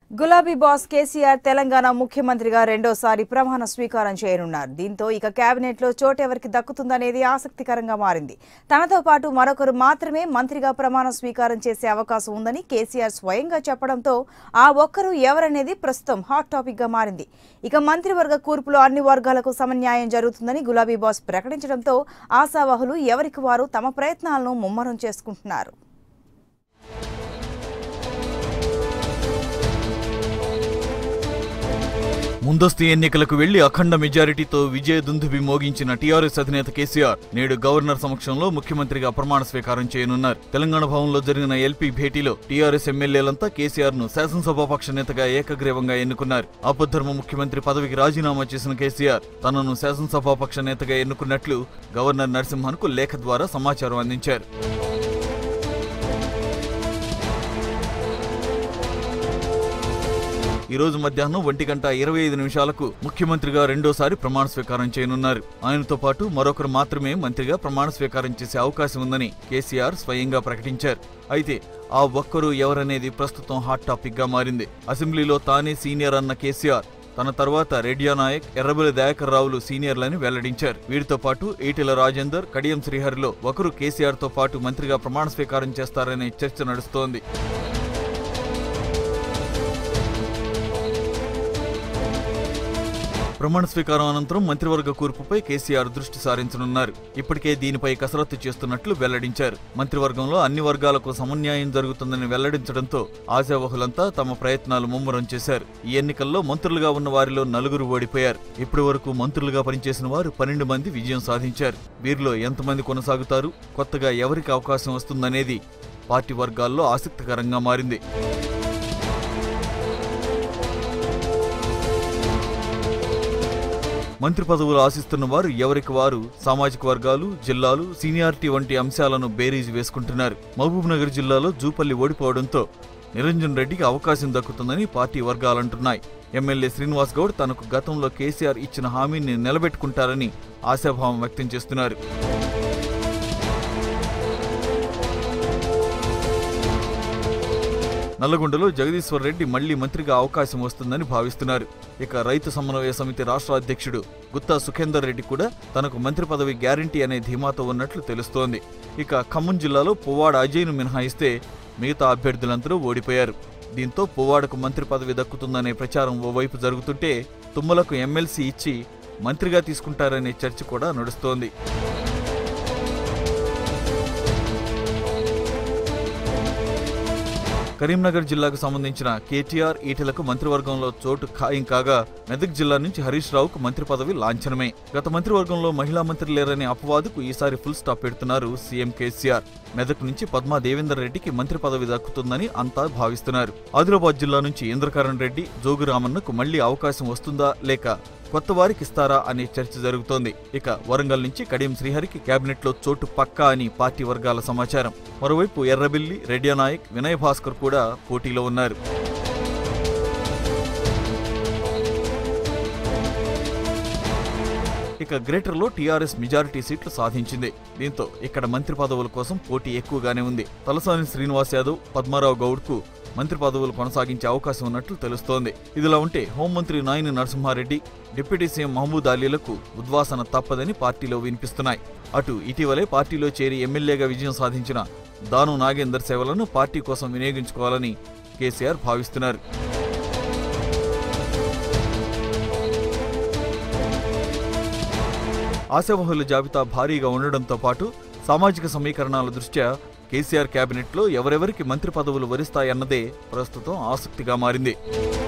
గులాబీ బాస్ కేసీఆర్ తెలంగాణ ముఖ్యమంత్రిగా రెండోసారి ప్రమాణ స్వీకారం చేయనున్నారు దీంతో ఇక కేబినెట్ లో చోటు ఎవరికి దక్కుతుందనేది ఆసక్తికరంగా మారింది తనతో పాటు మరొకరు మాత్రమే మంత్రిగా ప్రమాణ స్వీకారం చేసే అవకాశం ఉందని కేసీఆర్ స్వయంగా చెప్పడంతో ఆ ఒక్కరు ఎవరనేది ప్రస్తుతం హాట్ టాపిక్ గా మారింది ఇక మంత్రివర్గ కూర్పులో అన్ని వర్గాలకు సమన్యాయం జరుగుతుందని గులాబీ బాస్ ప్రకటించడంతో ఆశావహులు ఎవరికి వారు తమ ప్రయత్నాలను ముమ్మరం చేసుకుంటున్నారు ముందస్తు ఎన్నికలకు వెళ్లి అఖండ మెజారిటీతో విజయ దుందుబి మోగించిన టీఆర్ఎస్ అధినేత కేసీఆర్ నేడు గవర్నర్ సమక్షంలో ముఖ్యమంత్రిగా ప్రమాణ స్వీకారం చేయనున్నారు తెలంగాణ భవన్లో జరిగిన ఎల్పీ భేటీలో టీఆర్ఎస్ ఎమ్మెల్యేలంతా కేసీఆర్ ను శాసనసభాపక్ష నేతగా ఏకగ్రీవంగా ఎన్నుకున్నారు ఆపద్ధర్మ ముఖ్యమంత్రి పదవికి రాజీనామా చేసిన కేసీఆర్ తనను శాసనసభాపక్ష నేతగా ఎన్నుకున్నట్లు గవర్నర్ నరసింహన్కు లేఖ ద్వారా సమాచారం అందించారు ఈ రోజు మధ్యాహ్నం ఒంటి గంట ఇరవై ఐదు నిమిషాలకు ముఖ్యమంత్రిగా రెండోసారి ప్రమాణ స్వీకారం చేయనున్నారు ఆయనతో పాటు మరొకరు మాత్రమే మంత్రిగా ప్రమాణ స్వీకారం చేసే అవకాశం ఉందని కేసీఆర్ స్వయంగా ప్రకటించారు అయితే ఆ ఒక్కరు ఎవరనేది ప్రస్తుతం హాట్ టాపిక్ గా మారింది అసెంబ్లీలో తానే సీనియర్ అన్న కేసీఆర్ తన తర్వాత రెడ్యా నాయక్ ఎర్రబెల్లి దయాకర్ రావులు సీనియర్లని వెల్లడించారు వీరితో పాటు ఈటెల రాజేందర్ కడియం శ్రీహరిలో ఒకరు కేసీఆర్ తో పాటు మంత్రిగా ప్రమాణ స్వీకారం చేస్తారనే చర్చ నడుస్తోంది ప్రమాణ స్వీకారం అనంతరం మంత్రివర్గ కూర్పుపై కేసీఆర్ దృష్టి సారించనున్నారు ఇప్పటికే దీనిపై కసరత్తు చేస్తున్నట్లు వెల్లడించారు మంత్రివర్గంలో అన్ని వర్గాలకు సమన్యాయం జరుగుతుందని వెల్లడించడంతో ఆశావహులంతా తమ ప్రయత్నాలు ముమ్మరం చేశారు ఈ ఎన్నికల్లో మంత్రులుగా ఉన్న వారిలో నలుగురు ఓడిపోయారు ఇప్పటి వరకు మంత్రులుగా పనిచేసిన వారు పన్నెండు మంది విజయం సాధించారు వీరిలో ఎంతమంది కొనసాగుతారు కొత్తగా ఎవరికి అవకాశం వస్తుందనేది పార్టీ వర్గాల్లో ఆసక్తికరంగా మారింది మంత్రి పదవులు ఆశిస్తున్న వారు ఎవరికి వారు సామాజిక వర్గాలు జిల్లాలు సీనియారిటీ వంటి అంశాలను బేరీజు వేసుకుంటున్నారు మహబూబ్ నగర్ జిల్లాలో జూపల్లి ఓడిపోవడంతో నిరంజన్ రెడ్డికి అవకాశం దక్కుతుందని పార్టీ వర్గాలంటున్నాయి ఎమ్మెల్యే శ్రీనివాస్ గౌడ్ తనకు గతంలో కేసీఆర్ ఇచ్చిన హామీని నిలబెట్టుకుంటారని ఆశాభావం వ్యక్తం చేస్తున్నారు నల్లగొండలో జగదీశ్వర్ రెడ్డి మళ్లీ మంత్రిగా అవకాశం వస్తుందని భావిస్తున్నారు ఇక రైతు సమన్వయ సమితి రాష్ట్ర అధ్యక్షుడు గుత్తా సుఖేందర్ రెడ్డి కూడా తనకు మంత్రి పదవి గ్యారంటీ అనే ధీమాతో ఉన్నట్లు తెలుస్తోంది ఇక ఖమ్మం జిల్లాలో పువ్వాడ అజయ్ను మినహాయిస్తే మిగతా అభ్యర్థులందరూ ఓడిపోయారు దీంతో పువ్వాడకు మంత్రి పదవి దక్కుతుందనే ప్రచారం ఓవైపు జరుగుతుంటే తుమ్మలకు ఎమ్మెల్సీ ఇచ్చి మంత్రిగా తీసుకుంటారనే చర్చ కూడా నడుస్తోంది కరీంనగర్ జిల్లాకు సంబంధించిన కేటీఆర్ ఈటెలకు మంత్రివర్గంలో చోటు ఖాయం కాగా మెదక్ జిల్లా నుంచి హరీష్ రావుకు మంత్రి పదవి లాంఛనమే గత మంత్రివర్గంలో మహిళా మంత్రి లేరనే అపవాదుకు ఈసారి ఫుల్ స్టాప్ పెడుతున్నారు సీఎం కేసీఆర్ మెదక్ నుంచి పద్మా దేవేందర్ రెడ్డికి మంత్రి పదవి దక్కుతుందని అంతా భావిస్తున్నారు ఆదిలాబాద్ జిల్లా నుంచి ఇంద్రకరణ్ రెడ్డి జోగు రామన్నకు మళ్లీ అవకాశం వస్తుందా లేక కొత్త వారికి ఇస్తారా అనే చర్చ జరుగుతోంది ఇక వరంగల్ నుంచి కడియం శ్రీహరికి కేబినెట్ లో చోటు పక్కా అని పార్టీ వర్గాల సమాచారం మరోవైపు ఎర్రబెల్లి రెడ్యా నాయక్ వినయ్ భాస్కర్ కూడా పోటీలో ఉన్నారు ఇక గ్రేటర్లో టీఆర్ఎస్ మెజారిటీ సీట్లు సాధించింది దీంతో ఇక్కడ మంత్రి పదవుల కోసం పోటీ ఎక్కువగానే ఉంది తలసాని శ్రీనివాస్ యాదవ్ పద్మారావు గౌడ్కు మంత్రి పదవులు కొనసాగించే అవకాశం ఉన్నట్లు తెలుస్తోంది ఇదిలా ఉంటే హోంమంత్రి నాయని నరసింహారెడ్డి డిప్యూటీ సీఎం మహమూద్ అలీలకు ఉద్వాసన తప్పదని పార్టీలో వినిపిస్తున్నాయి అటు ఇటీవలే పార్టీలో చేరి ఎమ్మెల్యేగా విజయం సాధించిన దాను నాగేందర్ సేవలను పార్టీ కోసం వినియోగించుకోవాలని కేసీఆర్ భావిస్తున్నారు ఆశావహుల జాబితా భారీగా ఉండడంతో పాటు సామాజిక సమీకరణాల దృష్ట్యా కేసీఆర్ కేబినెట్లో ఎవరెవరికి మంత్రి పదవులు వరిస్తాయన్నదే ప్రస్తుతం ఆసక్తిగా మారింది